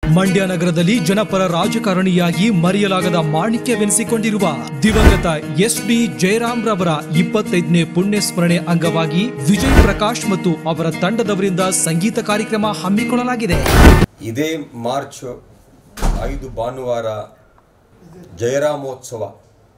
ಮಂಡ್ಯ ನಗರದಲ್ಲಿ ಜನಪರ ರಾಜಕಾರಣಿಯಾಗಿ ಮರೆಯಲಾಗದ ಮಾಣಿಕ್ಯವೆನಿಸಿಕೊಂಡಿರುವ ದಿವಂಗತ ಎಸ್ ಡಿ ಜಯರಾಮ್ ರವರ ಇಪ್ಪತ್ತೈದನೇ ಪುಣ್ಯ ಸ್ಮರಣೆ ಅಂಗವಾಗಿ ವಿಜಯ್ ಪ್ರಕಾಶ್ ಮತ್ತು ಅವರ ತಂಡದವರಿಂದ ಸಂಗೀತ ಕಾರ್ಯಕ್ರಮ ಹಮ್ಮಿಕೊಳ್ಳಲಾಗಿದೆ ಇದೇ ಮಾರ್ಚ್ ಐದು ಭಾನುವಾರ ಜಯರಾಮೋತ್ಸವ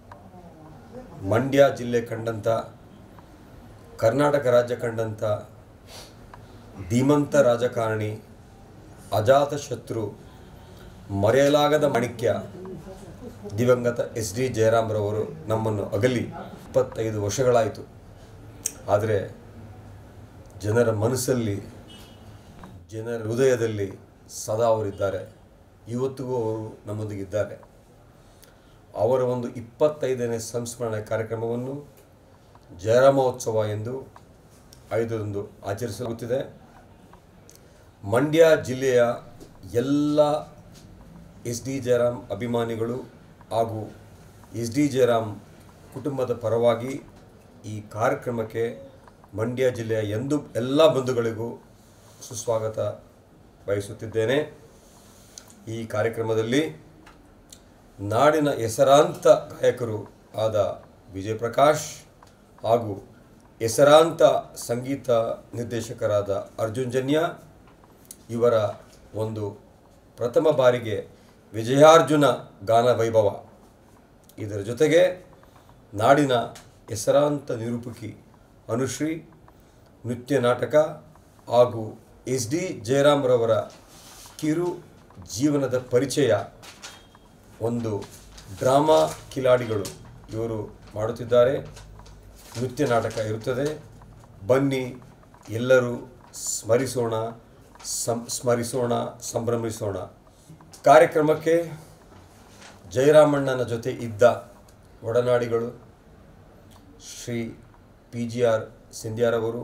ಮಂಡ್ಯ ಜಿಲ್ಲೆ ಕಂಡಂಥ ಕರ್ನಾಟಕ ರಾಜ್ಯ ಕಂಡಂಥ ಧೀಮಂತ ರಾಜಕಾರಣಿ ಅಜಾತ ಶತ್ರು ಮರೆಯಲಾಗದ ಮಾಣಿಕ್ಯ ದಿವಂಗತ ಎಸ್ ಡಿ ಜಯರಾಮ್ರವರು ನಮ್ಮನ್ನು ಅಗಲಿ ಇಪ್ಪತ್ತೈದು ವರ್ಷಗಳಾಯಿತು ಆದರೆ ಜನರ ಮನಸ್ಸಲ್ಲಿ ಜನರ ಹೃದಯದಲ್ಲಿ ಸದಾ ಅವರಿದ್ದಾರೆ ಇವತ್ತಿಗೂ ಅವರು ನಮ್ಮೊಂದಿಗಿದ್ದಾರೆ ಅವರ ಒಂದು ಇಪ್ಪತ್ತೈದನೇ ಸಂಸ್ಮರಣೆ ಕಾರ್ಯಕ್ರಮವನ್ನು ಜಯರಾಮೋತ್ಸವ ಎಂದು ಐದರಂದು ಆಚರಿಸಲಾಗುತ್ತಿದೆ ಮಂಡ್ಯ ಜಿಲ್ಲೆಯ ಎಲ್ಲ ಎಸ್ ಡಿ ಜಯರಾಮ್ ಅಭಿಮಾನಿಗಳು ಹಾಗೂ ಎಸ್ ಡಿ ಜಯರಾಮ್ ಕುಟುಂಬದ ಪರವಾಗಿ ಈ ಕಾರ್ಯಕ್ರಮಕ್ಕೆ ಮಂಡ್ಯ ಜಿಲ್ಲೆಯ ಎಂದು ಎಲ್ಲ ಬಂಧುಗಳಿಗೂ ಸುಸ್ವಾಗತ ಬಯಸುತ್ತಿದ್ದೇನೆ ಈ ಕಾರ್ಯಕ್ರಮದಲ್ಲಿ ನಾಡಿನ ಹೆಸರಾಂತ ಗಾಯಕರು ಆದ ವಿಜಯ್ ಪ್ರಕಾಶ್ ಹಾಗೂ ಹೆಸರಾಂತ ಸಂಗೀತ ನಿರ್ದೇಶಕರಾದ ಅರ್ಜುನ್ ಜನ್ಯ ಇವರ ಒಂದು ಪ್ರಥಮ ಬಾರಿಗೆ ವಿಜಯಾರ್ಜುನ ಗಾನ ವೈಭವ ಇದರ ಜೊತೆಗೆ ನಾಡಿನ ಹೆಸರಾಂತ ನಿರೂಪಕಿ ಅನುಶ್ರೀ ನೃತ್ಯ ನಾಟಕ ಹಾಗೂ ಎಸ್ ಡಿ ಜಯರಾಮ್ರವರ ಕಿರು ಜೀವನದ ಪರಿಚಯ ಒಂದು ಡ್ರಾಮಾ ಕಿಲಾಡಿಗಳು ಇವರು ಮಾಡುತ್ತಿದ್ದಾರೆ ನೃತ್ಯ ನಾಟಕ ಇರುತ್ತದೆ ಬನ್ನಿ ಎಲ್ಲರೂ ಸ್ಮರಿಸೋಣ ಸಂ ಸ್ಮರಿಸೋಣ ಸಂಭ್ರಮಿಸೋಣ ಕಾರ್ಯಕ್ರಮಕ್ಕೆ ಜಯರಾಮಣ್ಣನ ಜೊತೆ ಇದ್ದ ಒಡನಾಡಿಗಳು ಶ್ರೀ ಪಿ ಜಿ ಆರ್ ಸಿಂಧ್ಯಾರವರು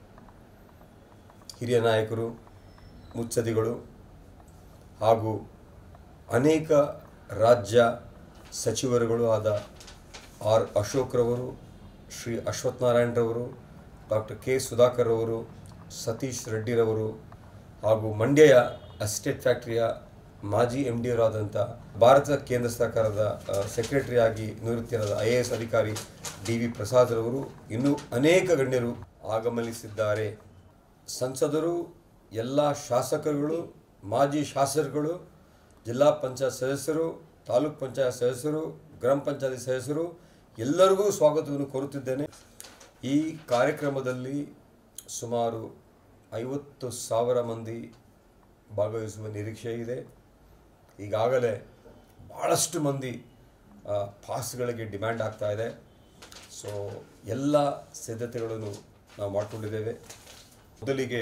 ಹಿರಿಯ ನಾಯಕರು ಮುತ್ಸದಿಗಳು ಹಾಗೂ ಅನೇಕ ರಾಜ್ಯ ಸಚಿವರುಗಳು ಆದ ಆರ್ ಅಶೋಕ್ರವರು ಶ್ರೀ ಅಶ್ವತ್ಥನಾರಾಯಣರವರು ಡಾಕ್ಟರ್ ಕೆ ಸುಧಾಕರ್ ಅವರು ಸತೀಶ್ ರೆಡ್ಡಿರವರು ಹಾಗೂ ಮಂಡ್ಯ ಅಸಿಸ್ಟೇಟ್ ಫ್ಯಾಕ್ಟರಿಯ ಮಾಜಿ ಎಮ್ ಡಿ ಅವರಾದಂಥ ಭಾರತ ಕೇಂದ್ರ ಸರ್ಕಾರದ ಸೆಕ್ರೆಟರಿ ಆಗಿ ನಿವೃತ್ತಿಯಾದ ಐ ಎ ಎಸ್ ಅಧಿಕಾರಿ ಡಿ ವಿ ಪ್ರಸಾದ್ರವರು ಇನ್ನೂ ಅನೇಕ ಗಣ್ಯರು ಆಗಮನಿಸಿದ್ದಾರೆ ಸಂಸದರು ಎಲ್ಲ ಶಾಸಕರುಗಳು ಮಾಜಿ ಶಾಸಕರುಗಳು ಜಿಲ್ಲಾ ಪಂಚಾಯತ್ ಸದಸ್ಯರು ತಾಲೂಕ್ ಪಂಚಾಯತ್ ಸದಸ್ಯರು ಗ್ರಾಮ ಪಂಚಾಯತ್ ಸದಸ್ಯರು ಎಲ್ಲರಿಗೂ ಸ್ವಾಗತವನ್ನು ಕೋರುತ್ತಿದ್ದೇನೆ ಈ ಕಾರ್ಯಕ್ರಮದಲ್ಲಿ ಸುಮಾರು ಐವತ್ತು ಸಾವಿರ ಮಂದಿ ಭಾಗವಹಿಸುವ ನಿರೀಕ್ಷೆ ಇದೆ ಈಗಾಗಲೇ ಭಾಳಷ್ಟು ಮಂದಿ ಆ, ಪಾಸ್ಗಳಿಗೆ ಡಿಮ್ಯಾಂಡ್ ಆಗ್ತಾ ಇದೆ ಸೊ ಎಲ್ಲ ಸಿದ್ಧತೆಗಳನ್ನು ನಾವು ಮಾಡಿಕೊಂಡಿದ್ದೇವೆ ಮೊದಲಿಗೆ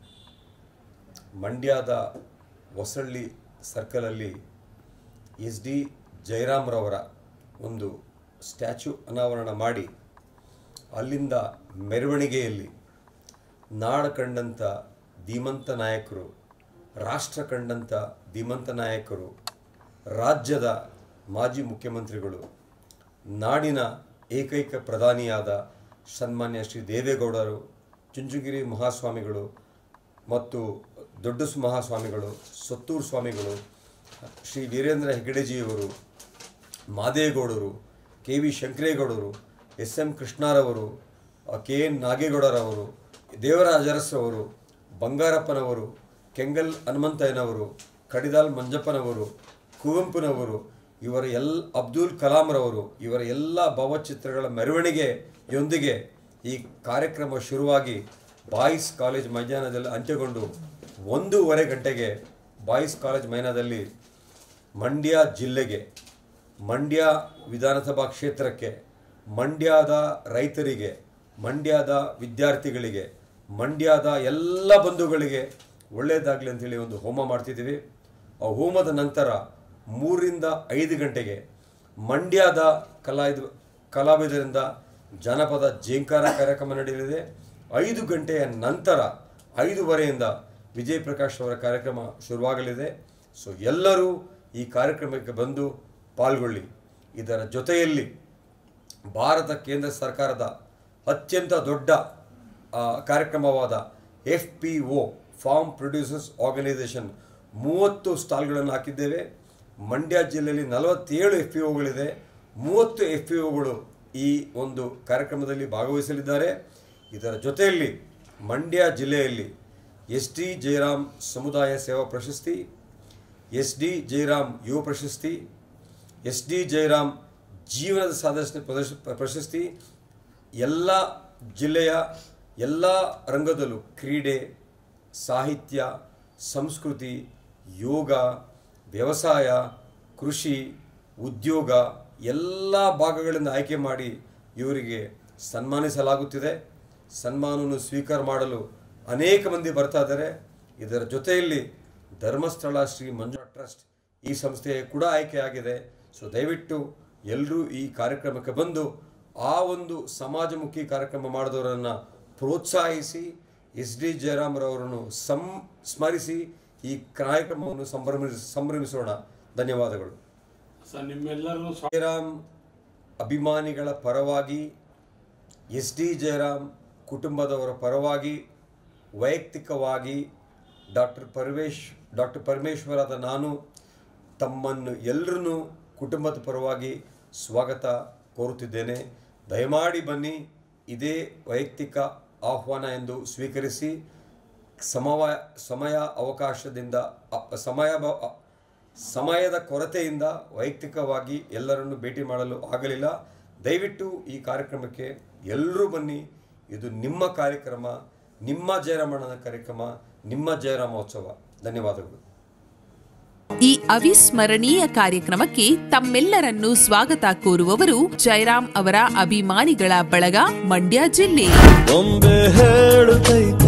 ಮಂಡ್ಯದ ಹೊಸಳ್ಳಿ ಸರ್ಕಲಲ್ಲಿ ಎಸ್ ಡಿ ಜಯರಾಮ್ರವರ ಒಂದು ಸ್ಟ್ಯಾಚ್ಯೂ ಅನಾವರಣ ಮಾಡಿ ಅಲ್ಲಿಂದ ಮೆರವಣಿಗೆಯಲ್ಲಿ ನಾಡ ಕಂಡಂಥ ಧೀಮಂತ ನಾಯಕರು ರಾಷ್ಟ್ರ ಕಂಡಂಥ ಧೀಮಂತ ನಾಯಕರು ರಾಜ್ಯದ ಮಾಜಿ ಮುಖ್ಯಮಂತ್ರಿಗಳು ನಾಡಿನ ಏಕೈಕ ಪ್ರಧಾನಿಯಾದ ಸನ್ಮಾನ್ಯ ಶ್ರೀ ದೇವೇಗೌಡರು ಚುಂಚುಗಿರಿ ಮಹಾಸ್ವಾಮಿಗಳು ಮತ್ತು ದೊಡ್ಡ ಮಹಾಸ್ವಾಮಿಗಳು ಸತ್ತೂರು ಸ್ವಾಮಿಗಳು ಶ್ರೀ ವೀರೇಂದ್ರ ಹೆಗಡೆಜಿಯವರು ಮಾದೇಗೌಡರು ಕೆ ವಿ ಶಂಕರೇಗೌಡರು ಎಸ್ ಎಂ ಕೃಷ್ಣರವರು ಕೆ ಎನ್ ನಾಗೇಗೌಡರವರು ದೇವರಾಜ ಅರಸರವರು ಬಂಗಾರಪ್ಪನವರು ಕೆಂಗಲ್ ಹನುಮಂತಯ್ಯನವರು ಕಡಿದಾಲ್ ಮಂಜಪ್ಪನವರು ಕುವೆಂಪುನವರು ಇವರ ಎಲ್ ಅಬ್ದುಲ್ ಕಲಾಂರವರು ಇವರ ಎಲ್ಲ ಭಾವಚಿತ್ರಗಳ ಮೆರವಣಿಗೆಯೊಂದಿಗೆ ಈ ಕಾರ್ಯಕ್ರಮ ಶುರುವಾಗಿ ಬಾಯ್ಸ್ ಕಾಲೇಜ್ ಮೈದಾನದಲ್ಲಿ ಅಂತ್ಯಗೊಂಡು ಒಂದೂವರೆ ಗಂಟೆಗೆ ಬಾಯ್ಸ್ ಕಾಲೇಜ್ ಮೈದಾನದಲ್ಲಿ ಮಂಡ್ಯ ಜಿಲ್ಲೆಗೆ ಮಂಡ್ಯ ವಿಧಾನಸಭಾ ಕ್ಷೇತ್ರಕ್ಕೆ ಮಂಡ್ಯದ ರೈತರಿಗೆ ಮಂಡ್ಯದ ವಿದ್ಯಾರ್ಥಿಗಳಿಗೆ ಮಂಡ್ಯದ ಎಲ್ಲ ಬಂಧುಗಳಿಗೆ ಒಳ್ಳೆಯದಾಗಲಿ ಅಂತೇಳಿ ಒಂದು ಹೋಮ ಮಾಡ್ತಿದ್ದೀವಿ ಆ ಹೋಮದ ನಂತರ ಮೂರರಿಂದ ಐದು ಗಂಟೆಗೆ ಮಂಡ್ಯದ ಕಲಾವಿದ ಕಲಾವಿದರಿಂದ ಜಾನಪದ ಜೇಂಕಾರ ಕಾರ್ಯಕ್ರಮ ನಡೆಯಲಿದೆ ಐದು ಗಂಟೆಯ ನಂತರ ಐದೂವರೆಯಿಂದ ವಿಜಯ್ ಪ್ರಕಾಶ್ ಅವರ ಕಾರ್ಯಕ್ರಮ ಶುರುವಾಗಲಿದೆ ಸೊ ಎಲ್ಲರೂ ಈ ಕಾರ್ಯಕ್ರಮಕ್ಕೆ ಬಂದು ಪಾಲ್ಗೊಳ್ಳಿ ಇದರ ಜೊತೆಯಲ್ಲಿ ಭಾರತ ಕೇಂದ್ರ ಸರ್ಕಾರದ ಅತ್ಯಂತ ದೊಡ್ಡ ಆ, ಕಾರ್ಯಕ್ರಮವಾದ F P O farm producers organisation ಮೂವತ್ತು ಸ್ಟಾಲ್ಗಳನ್ನು ಹಾಕಿದ್ದೇವೆ ಮಂಡ್ಯ ಜಿಲ್ಲೆಯಲ್ಲಿ ನಲವತ್ತೇಳು ಎಫ್ ಪಿ ಒಗಳಿದೆ ಮೂವತ್ತು ಎಫ್ ಪಿ ಒಗಳು ಈ ಒಂದು ಕಾರ್ಯಕ್ರಮದಲ್ಲಿ ಭಾಗವಹಿಸಲಿದ್ದಾರೆ ಇದರ ಜೊತೆಯಲ್ಲಿ ಮಂಡ್ಯ ಜಿಲ್ಲೆಯಲ್ಲಿ ಎಸ್ ಡಿ ಜಯರಾಮ್ ಸಮುದಾಯ ಸೇವಾ ಪ್ರಶಸ್ತಿ ಎಸ್ ಡಿ ಜಯರಾಮ್ ಯುವ ಪ್ರಶಸ್ತಿ ಎಸ್ ಡಿ ಜಯರಾಮ್ ಜೀವನದ ಸಾಧನೆ ಪ್ರದರ್ಶ ಪ್ರಶಸ್ತಿ ಎಲ್ಲ ಜಿಲ್ಲೆಯ ಎಲ್ಲ ರಂಗದಲ್ಲೂ ಕ್ರೀಡೆ ಸಾಹಿತ್ಯ ಸಂಸ್ಕೃತಿ ಯೋಗ ವ್ಯವಸಾಯ ಕೃಷಿ ಉದ್ಯೋಗ ಎಲ್ಲ ಭಾಗಗಳಿಂದ ಆಯ್ಕೆ ಮಾಡಿ ಇವರಿಗೆ ಸನ್ಮಾನಿಸಲಾಗುತ್ತಿದೆ ಸನ್ಮಾನವನ್ನು ಸ್ವೀಕಾರ ಮಾಡಲು ಅನೇಕ ಮಂದಿ ಬರ್ತಾ ಇದ್ದಾರೆ ಇದರ ಜೊತೆಯಲ್ಲಿ ಧರ್ಮಸ್ಥಳ ಶ್ರೀ ಮಂಜುಳಾ ಟ್ರಸ್ಟ್ ಈ ಸಂಸ್ಥೆ ಕೂಡ ಆಯ್ಕೆಯಾಗಿದೆ ಸೊ ದಯವಿಟ್ಟು ಎಲ್ಲರೂ ಈ ಕಾರ್ಯಕ್ರಮಕ್ಕೆ ಬಂದು ಆ ಒಂದು ಸಮಾಜಮುಖಿ ಕಾರ್ಯಕ್ರಮ ಮಾಡಿದವರನ್ನು ಪ್ರೋತ್ಸಾಹಿಸಿ ಎಸ್ ಡಿ ಜಯರಾಮ್ರವರನ್ನು ಸಂ ಸ್ಮರಿಸಿ ಈ ಕಾರ್ಯಕ್ರಮವನ್ನು ಸಂಭ್ರಮಿಸ ಸಂಭ್ರಮಿಸೋಣ ಧನ್ಯವಾದಗಳು ಸರ್ ನಿಮ್ಮೆಲ್ಲರೂ ಸ್ವ- ಜಯರಾಮ್ ಅಭಿಮಾನಿಗಳ ಪರವಾಗಿ ಎಸ್ ಡಿ ಜಯರಾಮ್ ಕುಟುಂಬದವರ ಪರವಾಗಿ ವೈಯಕ್ತಿಕವಾಗಿ ಡಾಕ್ಟರ್ ಪರಮೇಶ್ ಡಾಕ್ಟರ್ ಪರಮೇಶ್ವರಾದ ನಾನು ತಮ್ಮನ್ನು ಎಲ್ಲರನ್ನೂ ಕುಟುಂಬದ ಪರವಾಗಿ ಸ್ವಾಗತ ಕೋರುತ್ತಿದ್ದೇನೆ ದಯಮಾಡಿ ಬನ್ನಿ ಇದೇ ವೈಯಕ್ತಿಕ ಆಹ್ವಾನ ಎಂದು ಸ್ವೀಕರಿಸಿ ಸಮವ ಸಮಯ ಅವಕಾಶದಿಂದ ಅ- ಸಮಯ ಬ- ಅ- ಸಮಯದ ಕೊರತೆಯಿಂದ ವೈಯಕ್ತಿಕವಾಗಿ ಎಲ್ಲರನ್ನು ಭೇಟಿ ಮಾಡಲು ಆಗಲಿಲ್ಲ ದಯವಿಟ್ಟು ಈ ಕಾರ್ಯಕ್ರಮಕ್ಕೆ ಎಲ್ಲರೂ ಬನ್ನಿ ಇದು ನಿಮ್ಮ ಕಾರ್ಯಕ್ರಮ ನಿಮ್ಮ ಜಯರಾಮಣ್ಣನ ಕಾರ್ಯಕ್ರಮ ನಿಮ್ಮ ಜಯರಾಮೋತ್ಸವ ಧನ್ಯವಾದಗಳು ಈ ಅವಿಸ್ಮರಣೀಯ ಕಾರ್ಯಕ್ರಮಕ್ಕೆ ತಮ್ಮೆಲ್ಲರನ್ನೂ ಸ್ವಾಗತ ಕೋರುವವರು ಜಯರಾಮ್ ಅವರ ಅಭಿಮಾನಿಗಳ ಬಳಗ ಮಂಡ್ಯ ಜಿಲ್ಲೆ ಬೊಂಬೆ ಹೇಳುತ್ತೈತೆ